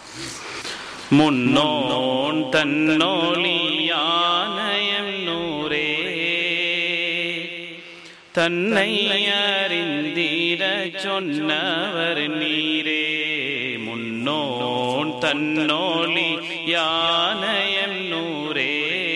முன்னோன் தன்னோலியானயம் நூரே தன்னை அறிந்திட சொன்னவர் நீரே முன்னோன் தன்னோலி யானயம் நூரே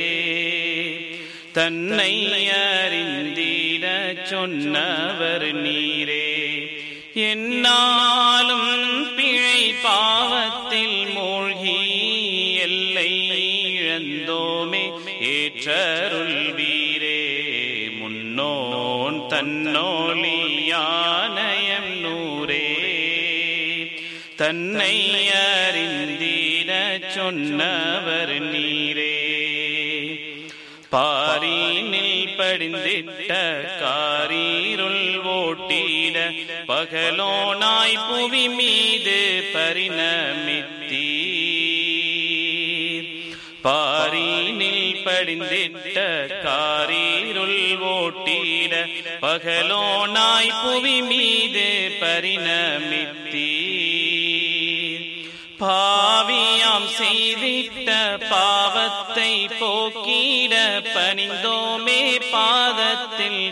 தன்னை அறிந்திட சொன்னவர் நீரே என்னாலும் பிழை பாவத்தில் மூழ்கி எல்லை இழந்தோமே ஏற்றருள் வீரே முன்னோன் தன்னோலியானயம் நூரே தன்னை அறிந்திட சொன்னவர் நீரே பாரினில் படிந்திட்ட காரீருள் ஓட்டிட பகலோனாய் புவி மீது பரிணமித்தீர் பாரினில் படிந்திட்ட காரீருள் ஓட்டிட பகலோனாய் புவி மீது பரிணமித்தீர் பாவியாம் செய்திட்ட பாவத்தை போக்கிட பணிந்தோமே பாதத்தில்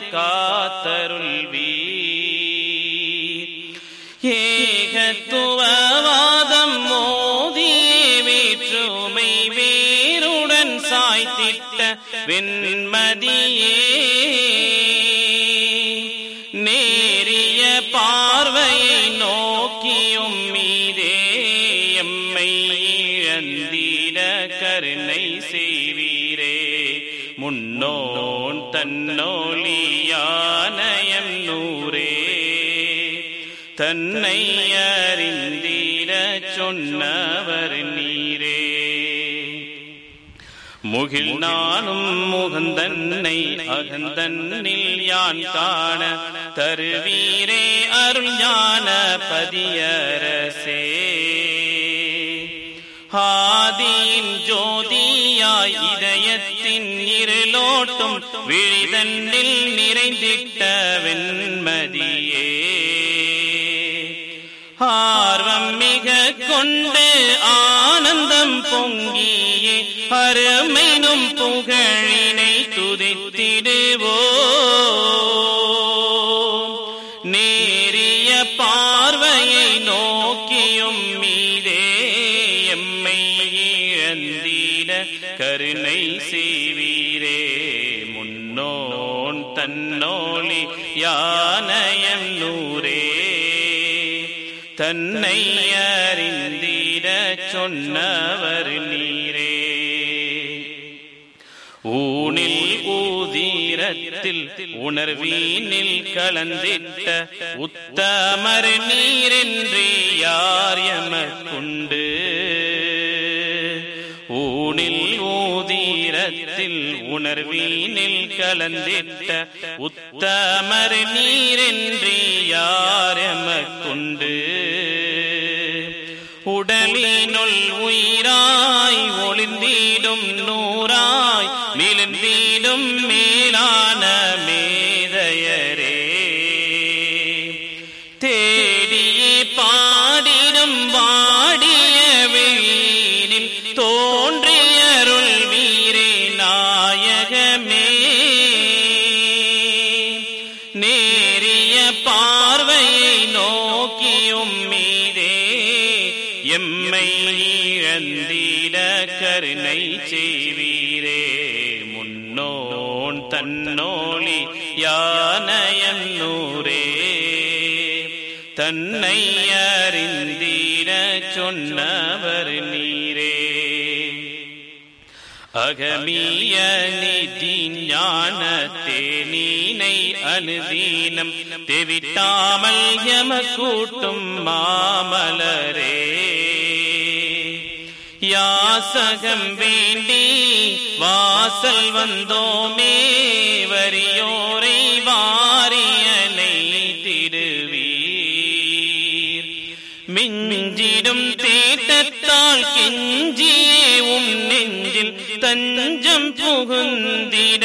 காத்தருள்வீர் ஏகத்துவவாதம் மோதியே வேற்றுமை வேருடன் சாய்த்திட்ட வெண்மதியே நேரிய பார்வையை நோக்கியும் மீதே எம்மை இழந்திட கருணை செய்வீரே முன்னோன் தன்னோலியானயம் நூரே தன்னை அறிந்திட சொன்னவர் நீரே முகில் நானும் முகந்தன்னை அகந்தன்னில் யான் காண தருவீரே அருள் ஞான பதியரசே ஆதியின் ஜோதியாய் இதயத்தின் இருளோட்டும் விழிதன்னில் நிறைந்திட்ட வெண்மதியே ஆர்வம் மிக கொண்டு ஆனந்தம் பொங்கியே அருமைனும் புகழினை துதித்திடுவோ நேரிய பார்வையை நோக்கியும் மீதே எம்மை இழந்திட கருணை செய்வீரே முன்னோன் தன்னோலி யானயம் நூரே தன்னை அறிந்திட சொன்னவர் நீரே ஊனில் ஊதீரத்தில் உணர்வீனில் கலந்திட்ட உத்தமர் நீரென்று யார் எமக்குண்டு ஊனில் ஊதீரத்தில் உணர்வீனில் கலந்திட்ட உத்தமர் நீரென்று யார் எமக்குண்டு உடலினுள் உயிராய் ஒளிந்திடும் நூறாய் மிளிர்ந்திடும் மேலான மேதையரே தேடியே பாடிடும் வாடிய வெளியினில் தோன்றியருள் வீரே நாயகமே நேரிய பார்வையை நோக்கியும் மீதே எம்மை இழந்திட கருணை செய்வீரே முன்னோன் தன்னோலி யானயம் நூரே தன்னை அறிந்திட சொன்னவர் நீரே அகமிய நிதி ஞான தேனீனை அனுதீனம் தெவிட்டாமல் எம கூட்டும் மாமலரே யாசகம் வேண்டி வாசல் வந்தோமே வரியோரை வாரியனை திடுவீர் மிஞ்சிடும் தேட்டத்தால் கெஞ்சியே உம் நெஞ்சில் தஞ்சம் புகுந்திட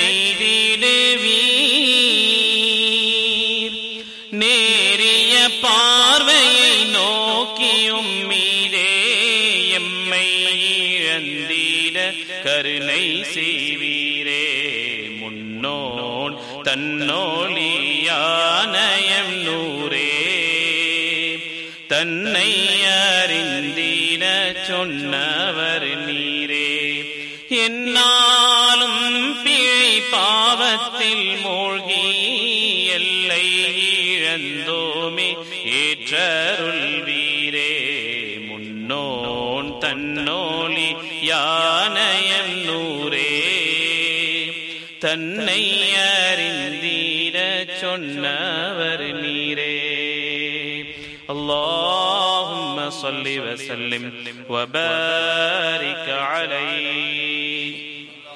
செய்திடுவீர் நேரிய பார்வையை நோக்கியும் மீதே எம்மை இழந்தீர கருணை செய்வீரே முன்னோன் தன்னோலியானயம் நூரே தன்னை அறிந்தீர சொன்னவர் நீரே என்னாலும் பிழை பாவத்தில் மூழ்கி எல்லை இழந்தோமே ஏற்றருள் வீரே முன்னோன் தன்னோலி யானயம் நூரே தன்னை அறிந்தீர சொன்னவர் நீரே اللهم صل وسلم وبارك عليه